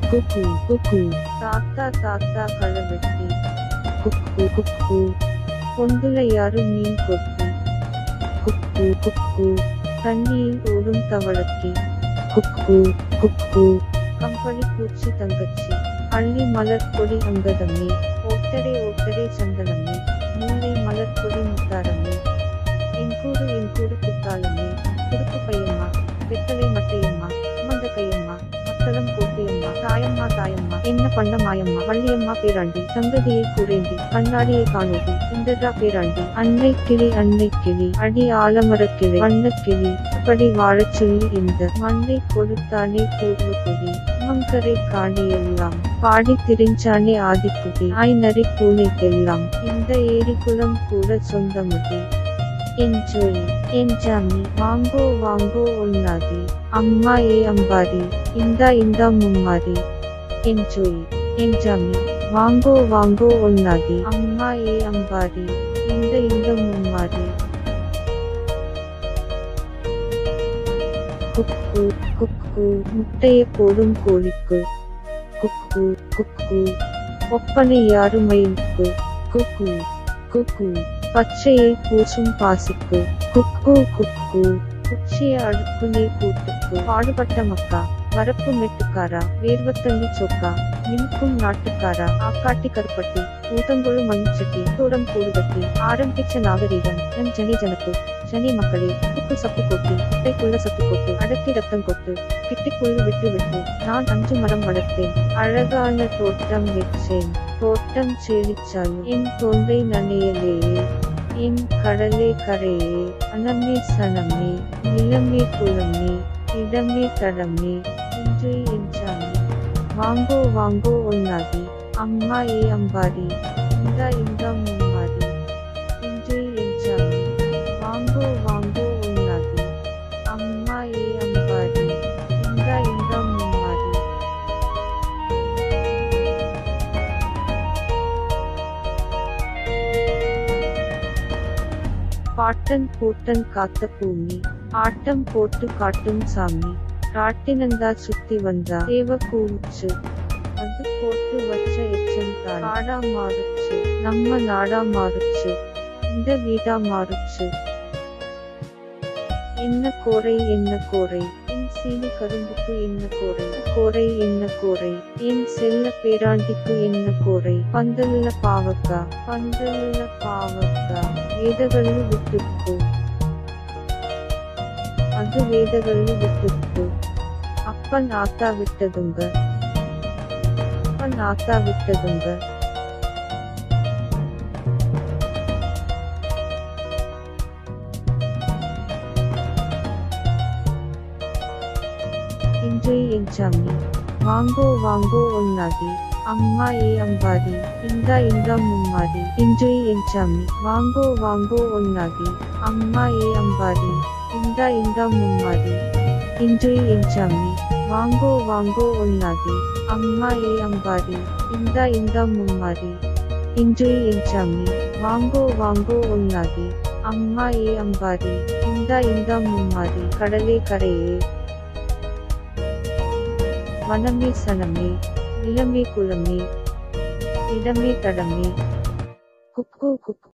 குக்கு குக்கு தாத்தா தாத்தா களவெட்டி குக்கு குக்கு பொந்துல யாரு மீன் கொத்தி குக்கு குக்கு தண்ணியில் ஓடும் தவளத்தி குக்கு குக்கு கம்பளி பூச்சி தங்கச்சி அள்ளி மலர் கொடி அங்கதமே ஓட்டடே ஓட்டடே சந்தனமே முல்லை மலர் கொடி முத்தாரமே என்கூடு என்கூடு குத்தாலமே குறுக்கு பையம்மா வெத்தலை மட்டையம்மா மந்த கையம்மா மக்களம் கோட்டையம்மா தாயம்மா தாயம்மா என்ன பண்ண மாயம்மா வள்ளியம்மா பேராண்டி சங்கதியை குறைந்தி கண்ணாடியை காணோடி இந்தரா பேராண்டி அன்னை கிளி அன்னை கிளி அடி ஆலமரக் கிளி வண்ணக் கிளி அப்படி வாழச் சொல்லி இந்த மண்ணை கொடுத்தானே பூர்வ கொடி மங்கரை காணியெல்லாம் பாடி திரிஞ்சானே ஆதிக்குடி ஆய் நரி பூனைக்கெல்லாம் இந்த ஏரிக்குளம் கூட சொந்தமுடி என்ஜோய் என்ஜாமி வாங்கோ வாங்கோ ஒன்னாதி அம்மா ஏ அம்பாரி இந்தா இந்தா மும்மாரி என்ஜோய் என்ஜாமி வாங்கோ வாங்கோ ஒன்னாதி அம்மா ஏ அம்பாரி இந்த இந்த மும்மாரி குக்கு குக்கு முட்டைய போடும் கோழிக்கு குக்கு குக்கு ஒப்பனை யாரு மயிலுக்கு குக்கு குக்கு பச்சையை பூசும் பாசிக்கு குக்கு குக்கு குச்சிய அடுப்புனே கூட்டுக்கு பாடுபட்ட மக்கா வரப்பு மெட்டுக்காரா வேர்வத்தண்ணி சொக்கா மின்கும் நாட்டுக்காரா ஆக்காட்டி கருப்பட்டி ஊத்தங்கொழு மண்சட்டி தூரம் கூடுகட்டி ஆரம்பிச்ச நாகரீகம் நம் ஜனி ஜனக்கு ஜனி மக்களே குப்பு சப்பு கொட்டி குட்டைக்குள்ள சத்து கொட்டு அடக்கி ரத்தம் கொட்டு கிட்டிக்குள்ளு விட்டு விட்டு நான் அஞ்சு மரம் வளர்த்தேன் அழகான தோட்டம் வச்சேன் தோட்டம் செழிச்சாலும் என் தொண்டை நனையலேயே என் கடலே கரையே அனமே சனமே நிலமே குளமே இடமே தடமே இன்று என்றாமே வாங்கோ வாங்கோ ஒன்னாதி அம்மா ஏ அம்பாரி இந்த இந்த மும்மாரி இன்று என்றாமே வாங்கோ வாங்கோ ஒன்னாதி அம்மா ஏ அம்பாரி இந்த இந்த மும்மாரி பாட்டன் பூட்டன் காத்த பூமி ஆட்டம் போட்டு காட்டும் சாமி ராட்டினந்தா சுத்தி வந்தா தேவ கூச்சு அது போட்டு வச்ச எச்சம் தான் காடா மாறுச்சு நம்ம நாடா மாறுச்சு இந்த வீடா மாறுச்சு என்ன கோரை என்ன கோரை என் சீனி கரும்புக்கு என்ன கோரை கோரை என்ன கோரை என் செல்ல பேராண்டிக்கு என்ன கோரை பந்தல்ல பாவக்கா பந்தல்ல பாவக்கா வேதகள்ளு விட்டுக்கு அது வேதகள்ளு விட்டுக்கு அப்பன் ஆத்தா விட்டதுங்க அப்பன் ஆத்தா விட்டதுங்க இன்றைய எக்ஸாமி வாங்கோ வாங்கோ ஒன்னாதி அம்மா ஏ அம்பாரி இந்த இந்த மும்மாரி இன்றைய எக்ஸாமி வாங்கோ வாங்கோ ஒன்னாதி அம்மா ஏ அம்பாரி இந்த இந்த மும்மாரி இன்றைய எக்ஸாமி வாங்கோ வாங்கோ ஒன்னாதி அம்மா ஏ அம்பாரி இந்த இந்த மும்மாரி இன்றைய எக்ஸாமி வாங்கோ வாங்கோ ஒன்னாதி அம்மா ஏ அம்பாரி இந்த இந்த மும்மாரி கடலே கரையே வனமே சனமே நிலமே குளமே இடமே தடமே குக்கு குக்கு